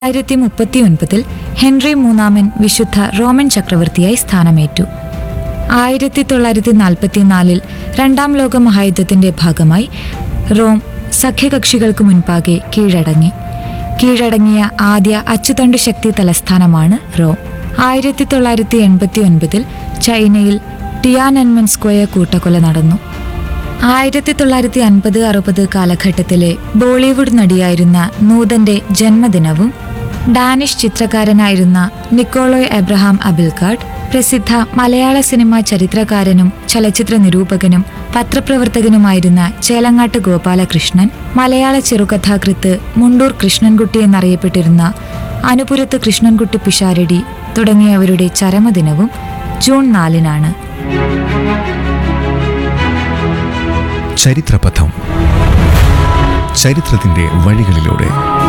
ആയിരത്തി മുപ്പത്തി ഒൻപതിൽ ഹെൻറി മൂന്നാമൻ വിശുദ്ധ റോമൻ ചക്രവർത്തിയായി സ്ഥാനമേറ്റു ആയിരത്തി തൊള്ളായിരത്തി നാൽപ്പത്തിനാലിൽ രണ്ടാം ലോക മഹായുദ്ധത്തിന്റെ ഭാഗമായി റോം സഖ്യകക്ഷികൾക്ക് മുൻപാകെ കീഴടങ്ങി കീഴടങ്ങിയ ആദ്യ അച്ചുതണ്ട് ശക്തി തലസ്ഥാനമാണ് റോം ആയിരത്തി തൊള്ളായിരത്തി എൺപത്തി ഒൻപതിൽ ചൈനയിൽ ടിയാനൻമെൻ സ്ക്വയർ കൂട്ടക്കൊല നടന്നു ആയിരത്തി തൊള്ളായിരത്തി അൻപത് അറുപത് കാലഘട്ടത്തിലെ ബോളിവുഡ് നടിയായിരുന്ന നൂതന്റെ ജന്മദിനവും ഡാനിഷ് ചിത്രകാരനായിരുന്ന നിക്കോളോയ് എബ്രഹാം അബിൽക്കാഡ് പ്രസിദ്ധ മലയാള സിനിമാ ചരിത്രകാരനും ചലച്ചിത്ര നിരൂപകനും പത്രപ്രവർത്തകനുമായിരുന്ന ചേലങ്ങാട്ട് ഗോപാലകൃഷ്ണൻ മലയാള ചെറുകഥാകൃത്ത് മുണ്ടൂർ കൃഷ്ണൻകുട്ടി എന്നറിയപ്പെട്ടിരുന്ന അനുപുരത്ത് കൃഷ്ണൻകുട്ടി പിഷാരടി തുടങ്ങിയവരുടെ ചരമദിനവും ജൂൺ നാലിനാണ് ചരിത്രപഥം ചരിത്രത്തിന്റെ വഴികളിലൂടെ